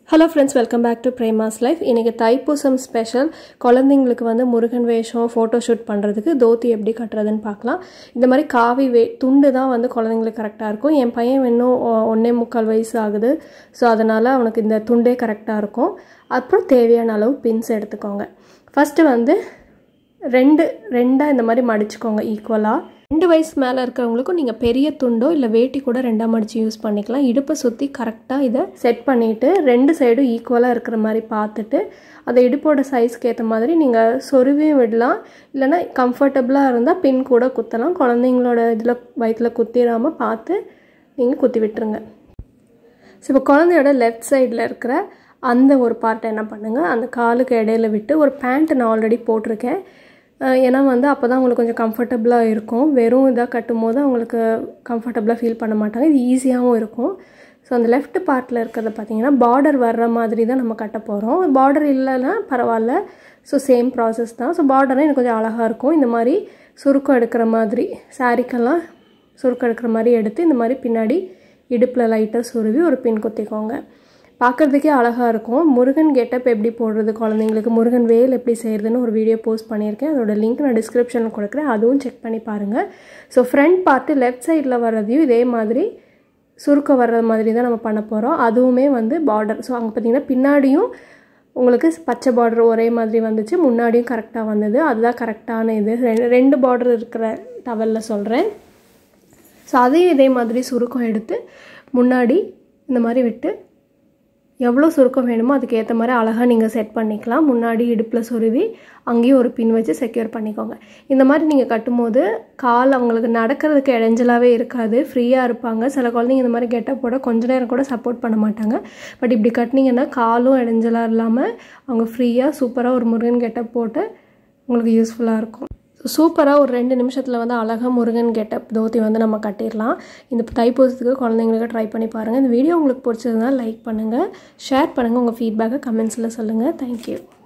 hello friends welcome back to Prema's life இன்றைக்கி Thaipusam special குழந்தைங்களுக்கு வந்து முருகன் வேஷம் ஃபோட்டோ ஷூட் பண்ணுறதுக்கு தோத்தி எப்படி கட்டுறதுன்னு பார்க்கலாம் இந்த மாதிரி காவி வே துண்டு தான் வந்து குழந்தைங்களுக்கு கரெக்டாக இருக்கும் என் பையன் இன்னும் ஒ- ஒண்ணே முக்கால் வயசு ஆகுது ஸோ அதனால் அவனுக்கு இந்த துண்டே கரெக்டாக இருக்கும் அப்புறம் தேவையான அளவு பின்ஸ் எடுத்துக்கோங்க ஃபஸ்ட்டு வந்து ரெண்டு ரெண்டாக இந்த மாதிரி மடிச்சுக்கோங்க ஈக்குவலாக ரெண்டு வயசு மேலே இருக்கிறவங்களுக்கும் நீங்கள் பெரிய துண்டோ இல்லை வேட்டி கூட ரெண்டாக மடித்து யூஸ் பண்ணிக்கலாம் இடுப்பை சுற்றி கரெக்டாக இதை செட் பண்ணிவிட்டு ரெண்டு சைடும் ஈக்குவலாக இருக்கிற மாதிரி பார்த்துட்டு அதை இடுப்போட சைஸ்க்கு ஏற்ற மாதிரி நீங்கள் சொருவியும் விடலாம் இல்லைன்னா கம்ஃபர்டபுளாக இருந்தால் பின் கூட குத்தலாம் குழந்தைங்களோட இதில் வயிற்றில் குத்திடாமல் பார்த்து நீங்கள் குத்தி விட்டுருங்க ஸோ இப்போ குழந்தையோட லெஃப்ட் சைடில் இருக்கிற அந்த ஒரு பார்ட்டை என்ன பண்ணுங்கள் அந்த காலுக்கு இடையில விட்டு ஒரு பேண்ட் நான் ஆல்ரெடி போட்டிருக்கேன் அஹ் ஏன்னா வந்து அப்போ தான் உங்களுக்கு கொஞ்சம் கம்ஃபர்டபுளாக இருக்கும் வெறும் இதாக கட்டும் போது அவங்களுக்கு கம்ஃபர்டபுளாக ஃபீல் பண்ண மாட்டாங்க இது ஈஸியாகவும் இருக்கும் ஸோ அந்த லெஃப்ட் பார்ட்டில் இருக்கிறத பார்த்தீங்கன்னா பார்டர் வர்ற மாதிரி தான் நம்ம கட்ட போகிறோம் பார்டர் இல்லைன்னா பரவாயில்ல ஸோ சேம் ப்ராசஸ் தான் ஸோ பார்டரும் எனக்கு கொஞ்சம் அழகாக இருக்கும் இந்த மாதிரி சுருக்கம் எடுக்கிற மாதிரி சாரிக்கெல்லாம் சுருக்கம் எடுக்கிற மாதிரி எடுத்து இந்த மாதிரி பின்னாடி இடுப்பில் லைட்டாக சுருவி ஒரு பின் குத்திக்கோங்க பார்க்குறதுக்கே அழகாக இருக்கும் முருகன் கெட்டப் எப்படி போடுறது குழந்தைங்களுக்கு முருகன் வேல் எப்படி செய்கிறதுன்னு ஒரு வீடியோ போஸ்ட் பண்ணியிருக்கேன் அதோட லிங்க் நான் டிஸ்கிரிப்ஷனில் கொடுக்குறேன் அதுவும் செக் பண்ணி பாருங்கள் ஸோ ஃப்ரண்ட் பார்ட்டு லெஃப்ட் சைடில் வர்றதையும் இதே மாதிரி சுருக்கம் வர்ற மாதிரி தான் நம்ம பண்ண போகிறோம் அதுவுமே வந்து பார்டர் ஸோ அங்கே பார்த்தீங்கன்னா பின்னாடியும் உங்களுக்கு பச்சை பார்டர் ஒரே மாதிரி வந்துச்சு முன்னாடியும் கரெக்டாக வந்தது அதுதான் கரெக்டான இது ரெண்டு- ரெண்டு பார்டர் இருக்கிற டவலில் சொல்கிறேன் ஸோ அதையும் இதே மாதிரி சுருக்கம் எடுத்து முன்னாடி இந்த மாதிரி விட்டு எவ்வளோ சுருக்கம் வேணுமோ அதுக்கு ஏற்ற மாதிரி அழகாக நீங்கள் செட் பண்ணிக்கலாம் முன்னாடி இடுப்பில் சொருவி அங்கேயும் ஒரு பின் வச்சு செக்யூர் பண்ணிக்கோங்க இந்த மாதிரி நீங்கள் கட்டும்போது கால் அவங்களுக்கு நடக்கிறதுக்கு இடைஞ்சலாகவே இருக்காது ஃப்ரீயாக இருப்பாங்க சில குழந்தைங்க இந்த மாதிரி கெட்டப்போட கொஞ்ச நேரம் கூட சப்போர்ட் பண்ண மாட்டாங்க பட் இப்படி கட்டினீங்கன்னா காலும் இடைஞ்சலாக இல்லாமல் அவங்க ஃப்ரீயாக சூப்பராக ஒரு முருகன் கெட்டப் போட்டு உங்களுக்கு யூஸ்ஃபுல்லாக இருக்கும் சூப்பராக ஒரு ரெண்டு நிமிஷத்தில் வந்து அழகாக முருகன் கெட்டப் தோத்தி வந்து நம்ம கட்டிடலாம் இந்த தைப்பூசத்துக்கு குழந்தைங்களுக்கு ட்ரை பண்ணி பாருங்கள் இந்த வீடியோ உங்களுக்கு பிடிச்சதுனா லைக் பண்ணுங்கள் ஷேர் பண்ணுங்கள் உங்கள் ஃபீட்பேக்கை கமெண்ட்ஸில் சொல்லுங்கள் தேங்க்யூ